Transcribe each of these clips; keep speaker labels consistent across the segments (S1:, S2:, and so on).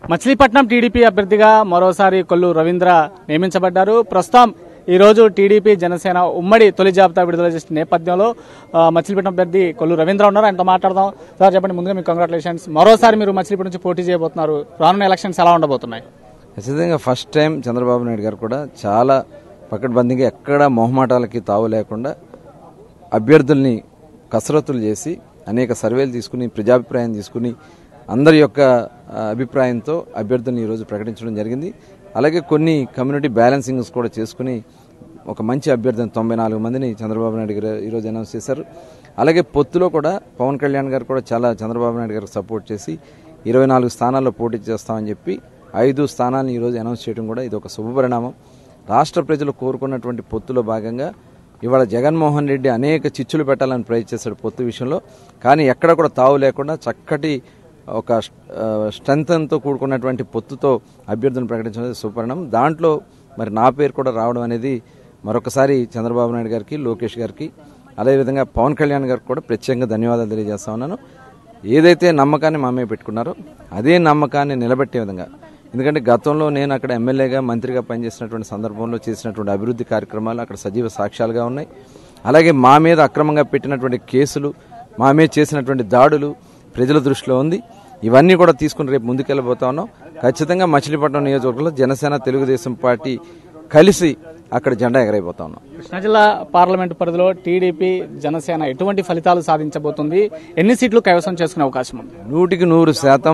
S1: Machilipatnam TDP అభ్యర్థిగా మరోసారి కొల్లు రవీంద్ర నియమించబడ్డారు ప్రస్తుతం ఈ రోజు టీడీపీ జనసేన ఉమ్మడి తొలి జాబితా విడుదల చేసిన నేపథ్యంలో ఆ, మచిలీపట్నం అభ్యర్థి కొల్లు రవీంద్ర ఉన్నారు ఆయనతో మాట్లాడదాం సార్ చెప్పండి ముందుగా మీకు కంగ్రాచులేషన్స్ మరోసారి మీరు మచిలీపట్నం నుంచి పోటీ చేయబోతున్నారు రానున్న ఎలక్షన్స్ ఎలా ఉండబోతున్నాయి
S2: ఖచ్చితంగా ఫస్ట్ టైం చంద్రబాబు నాయుడు గారు కూడా చాలా పకడ్బందీగా ఎక్కడ మొహమాటాలకి తావు లేకుండా అభ్యర్థుల్ని కసరత్తులు చేసి అనేక సర్వేలు తీసుకుని ప్రజాభిప్రాయం తీసుకుని అందరి యొక్క ఆ, అభిప్రాయంతో అభ్యర్థుల్ని ఈరోజు ప్రకటించడం జరిగింది అలాగే కొన్ని కమ్యూనిటీ బ్యాలెన్సింగ్స్ కూడా చేసుకుని ఒక మంచి అభ్యర్థిని తొంభై నాలుగు మందిని చంద్రబాబు నాయుడు గారు ఈరోజు అనౌన్స్ చేశారు అలాగే పొత్తులో కూడా పవన్ కళ్యాణ్ గారు కూడా చాలా చంద్రబాబు నాయుడు గారికి సపోర్ట్ చేసి ఇరవై నాలుగు స్థానాల్లో పోటీ చేస్తామని చెప్పి ఐదు స్థానాలను ఈరోజు అనౌన్స్ చేయడం కూడా ఇది ఒక శుభపరిణామం రాష్ట్ర ప్రజలు కోరుకున్నటువంటి పొత్తులో భాగంగా ఇవాళ జగన్మోహన్ రెడ్డి అనేక చిచ్చులు పెట్టాలని ప్రయత్నిస్తాడు పొత్తు విషయంలో కానీ ఎక్కడ కూడా తావు లేకుండా చక్కటి ఒక స్ట్రెంగ్త్తో కూడుకున్నటువంటి పొత్తుతో అభ్యర్థులను ప్రకటించడం సుపరిణం దాంట్లో మరి నా పేరు కూడా రావడం అనేది మరొకసారి చంద్రబాబు నాయుడు గారికి లోకేష్ గారికి అదేవిధంగా పవన్ కళ్యాణ్ గారికి కూడా ప్రత్యేకంగా ధన్యవాదాలు తెలియజేస్తా ఉన్నాను ఏదైతే నమ్మకాన్ని మా మీద పెట్టుకున్నారో అదే నమ్మకాన్ని నిలబెట్టే విధంగా ఎందుకంటే గతంలో నేను అక్కడ ఎమ్మెల్యేగా మంత్రిగా పనిచేసినటువంటి సందర్భంలో చేసినటువంటి అభివృద్ధి కార్యక్రమాలు అక్కడ సజీవ సాక్ష్యాలుగా ఉన్నాయి అలాగే మా మీద అక్రమంగా పెట్టినటువంటి కేసులు మా మీద చేసినటువంటి దాడులు ప్రజల దృష్టిలో ఉంది ఇవన్నీ కూడా తీసుకుని రేపు ముందుకెళ్ళబోతా ఉన్నాం ఖచ్చితంగా మచిలీపట్నం నియోజకవర్గంలో జనసేన తెలుగుదేశం పార్టీ కలిసి అక్కడ జెండా ఎగరైపోతా ఉన్నాం
S1: కృష్ణా జిల్లా పార్లమెంటు పరిధిలో టీడీపీ జనసేన ఎటువంటి ఫలితాలు సాధించబోతుంది ఎన్ని సీట్లు కైవసం చేసుకునే అవకాశం ఉంది
S2: నూటికి నూరు శాతం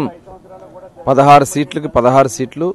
S2: పదహారు సీట్లకి పదహారు సీట్లు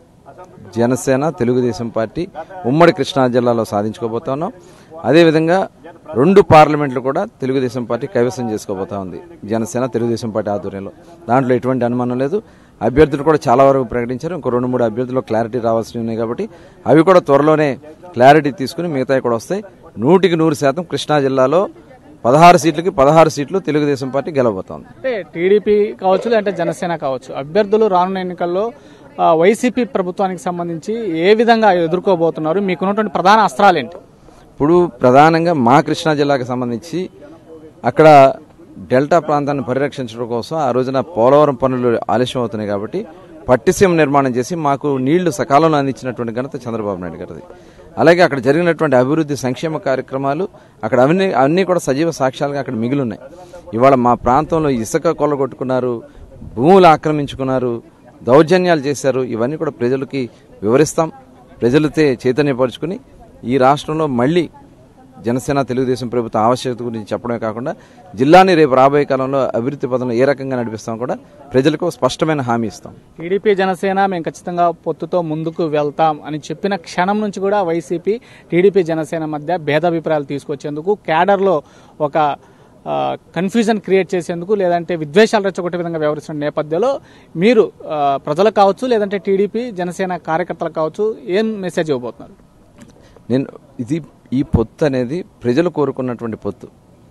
S2: జనసేన తెలుగుదేశం పార్టీ ఉమ్మడి కృష్ణా జిల్లాలో సాధించుకోబోతా ఉన్నాం అదేవిధంగా రెండు పార్లమెంట్లు కూడా తెలుగుదేశం పార్టీ కైవసం చేసుకోబోతా ఉంది జనసేన తెలుగుదేశం పార్టీ ఆధ్వర్యంలో దాంట్లో ఎటువంటి అనుమానం లేదు అభ్యర్థులు కూడా చాలా వరకు ప్రకటించారు ఇంకో రెండు మూడు అభ్యర్థులు క్లారిటీ రావాల్సి ఉన్నాయి కాబట్టి అవి కూడా త్వరలోనే క్లారిటీ తీసుకుని మిగతావి కూడా వస్తాయి నూటికి నూరు శాతం కృష్ణా జిల్లాలో పదహారు సీట్లకి పదహారు సీట్లు తెలుగుదేశం పార్టీ గెలవబోతోంది
S1: అంటే టీడీపీ కావచ్చు లేదంటే జనసేన కావచ్చు అభ్యర్థులు రానున్న ఎన్నికల్లో ఆ, వైసీపీ ప్రభుత్వానికి సంబంధించి ఏ విధంగా ఎదుర్కోబోతున్నారు మీకున్నటువంటి ప్రధాన అస్త్రాలేంటి
S2: ఇప్పుడు ప్రధానంగా మా కృష్ణా జిల్లాకు సంబంధించి అక్కడ డెల్టా ప్రాంతాన్ని పరిరక్షించడం కోసం ఆ రోజున పోలవరం పనులు ఆలస్యం అవుతున్నాయి కాబట్టి పట్టిసీమ నిర్మాణం చేసి మాకు నీళ్లు సకాలంలో అందించినటువంటి ఘనత చంద్రబాబు నాయుడు గారిది అలాగే అక్కడ జరిగినటువంటి అభివృద్ధి సంక్షేమ కార్యక్రమాలు అక్కడ అవన్నీ అన్నీ కూడా సజీవ సాక్ష్యాలుగా అక్కడ మిగిలి ఉన్నాయి ఇవాళ మా ప్రాంతంలో ఇసుక కొల్లగొట్టుకున్నారు భూములు ఆక్రమించుకున్నారు దౌర్జన్యాలు చేశారు ఇవన్నీ కూడా ప్రజలకి వివరిస్తాం ప్రజలతో చైతన్యపరుచుకుని ఈ రాష్ట్రంలో మళ్ళీ జనసేన తెలుగుదేశం ప్రభుత్వ ఆవశ్యకత గురించి చెప్పడమే కాకుండా జిల్లాని రేపు రాబోయే కాలంలో అభివృద్ధి పదంలో ఏ రకంగా నడిపిస్తాం కూడా ప్రజలకు స్పష్టమైన హామీ ఇస్తాం
S1: టీడీపీ జనసేన మేము ఖచ్చితంగా పొత్తుతో ముందుకు వెళ్తాం అని చెప్పిన క్షణం నుంచి కూడా వైసీపీ టీడీపీ జనసేన మధ్య భేదాభిప్రాయాలు తీసుకొచ్చేందుకు క్యాడర్లో ఒక ఆ, కన్ఫ్యూజన్ క్రియేట్ చేసేందుకు లేదంటే విద్వేషాలు రెచ్చగొట్టే విధంగా వ్యవహరిస్తున్న నేపథ్యంలో మీరు ఆ, ప్రజలకు కావచ్చు లేదంటే టీడీపీ జనసేన కార్యకర్తలకు కావచ్చు ఏం మెసేజ్ ఇవ్వబోతున్నారు
S2: నేను ఇది ఈ పొత్తు అనేది ప్రజలు కోరుకున్నటువంటి పొత్తు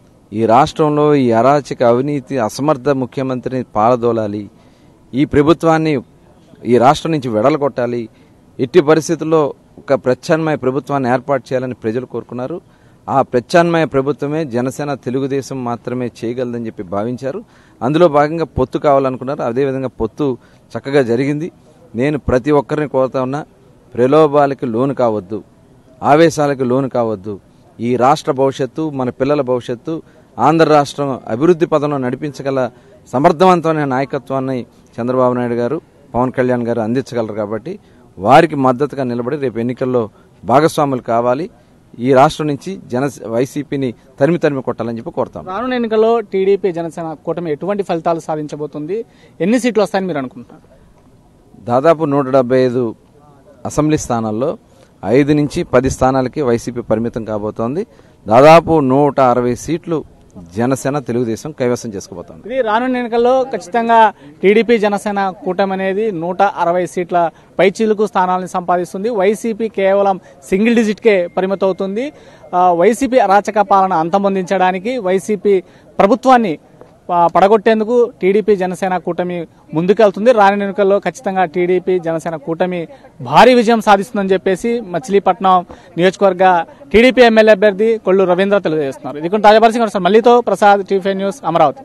S2: ఈ రాష్ట్రంలో ఈ అరాచక అవినీతి అసమర్థ ముఖ్యమంత్రిని పాలదోలాలి ఈ ప్రభుత్వాన్ని ఈ రాష్ట్రం నుంచి వెడలగొట్టాలి ఎట్టి పరిస్థితుల్లో ఒక ప్రత్యామ్నాయ ప్రభుత్వాన్ని ఏర్పాటు చేయాలని ప్రజలు కోరుకున్నారు ఆ ప్రత్యామ్నాయ ప్రభుత్వమే జనసేన తెలుగుదేశం మాత్రమే చేయగలదని చెప్పి భావించారు అందులో భాగంగా పొత్తు కావాలనుకున్నారు అదేవిధంగా పొత్తు చక్కగా జరిగింది నేను ప్రతి ఒక్కరిని కోరుతా ఉన్నా ప్రలోభాలకి లోను కావద్దు ఆవేశాలకు లోను కావద్దు ఈ రాష్ట్ర భవిష్యత్తు మన పిల్లల భవిష్యత్తు ఆంధ్ర రాష్ట్రం అభివృద్ధి పదంలో నడిపించగల సమర్థవంతమైన నాయకత్వాన్ని చంద్రబాబు నాయుడు గారు పవన్ కళ్యాణ్ గారు అందించగలరు కాబట్టి వారికి మద్దతుగా నిలబడి రేపు ఎన్నికల్లో భాగస్వాములు కావాలి ఈ రాష్ట్రం నుంచి జన వైసీపీని తరిమి తరిమి కొట్టాలని చెప్పి కోరుతాం
S1: రానున్న ఎన్నికల్లో టీడీపీ జనసేన కూటమి ఎటువంటి ఫలితాలు సాధించబోతుంది ఎన్ని సీట్లు వస్తాయని మీరు అనుకుంటున్నారు
S2: దాదాపు నూట డెబ్బై ఐదు అసెంబ్లీ స్థానాల్లో ఐదు నుంచి పది స్థానాలకి వైసీపీ పరిమితం కాబోతోంది దాదాపు నూట అరవై సీట్లు జనసేన తెలుగుదేశం కైవసం చేసుకోబోతోంది
S1: ఇది రానున్న ఎన్నికల్లో ఖచ్చితంగా టీడీపీ జనసేన కూటమి అనేది నూట అరవై సీట్ల పైచీలకు స్థానాలను సంపాదిస్తుంది వైసీపీ కేవలం సింగిల్ డిజిట్కే పరిమితం అవుతుంది ఆ, వైసీపీ అరాచక పాలన అంతమొందించడానికి వైసీపీ ప్రభుత్వాన్ని ఆ, పడగొట్టేందుకు టీడీపీ జనసేన కూటమి ముందుకెళ్తుంది రానున్న ఎన్నికల్లో ఖచ్చితంగా టీడీపీ జనసేన కూటమి భారీ విజయం సాధిస్తుందని చెప్పేసి మచిలీపట్నం నియోజకవర్గ టీడీపీ ఎమ్మెల్యే అభ్యర్థి కొల్లు రవీంద్ర తెలియజేస్తున్నారు ఇది కొన్ని తాజా పరిస్థితి మళ్ళీతో ప్రసాద్ టీఫై న్యూస్ అమరావతి